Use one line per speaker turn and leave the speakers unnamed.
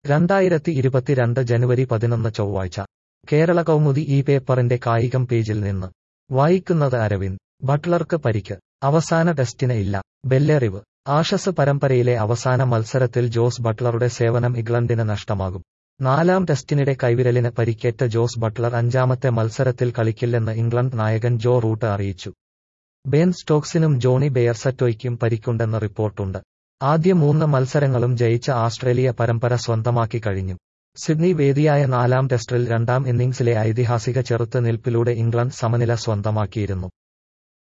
രണ്ടായിരത്തി ഇരുപത്തിരണ്ട് ജനുവരി പതിനൊന്ന് ചൊവ്വാഴ്ച കേരള കൗമുദി ഈ പേപ്പറിന്റെ കായികം പേജിൽ നിന്ന് വായിക്കുന്നത് അരവിന്ദ് ബട്ട്ലർക്ക് പരിക്ക് അവസാന ടെസ്റ്റിന് ഇല്ല ബെല്ലെറിവ് ആഷസ് പരമ്പരയിലെ അവസാന മത്സരത്തിൽ ജോസ് ബട്ട്ലറുടെ സേവനം ഇംഗ്ലണ്ടിന് നഷ്ടമാകും നാലാം ടെസ്റ്റിനിടെ കൈവിരലിന് പരിക്കേറ്റ ജോസ് ബട്ട്ലർ അഞ്ചാമത്തെ മത്സരത്തിൽ കളിക്കില്ലെന്ന് ഇംഗ്ലണ്ട് നായകൻ ജോ റൂട്ട് അറിയിച്ചു ബെൻ സ്റ്റോക്സിനും ജോണി ബെയർസറ്റോയ്ക്കും പരിക്കുണ്ടെന്ന് റിപ്പോർട്ടുണ്ട് ആദ്യ മൂന്ന് മത്സരങ്ങളും ജയിച്ച ആസ്ട്രേലിയ പരമ്പര സ്വന്തമാക്കി കഴിഞ്ഞു സിഡ്നി വേദിയായ നാലാം ടെസ്റ്റിൽ രണ്ടാം ഇന്നിംഗ്സിലെ ഐതിഹാസിക ചെറുത്ത് നിൽപ്പിലൂടെ ഇംഗ്ലണ്ട് സമനില സ്വന്തമാക്കിയിരുന്നു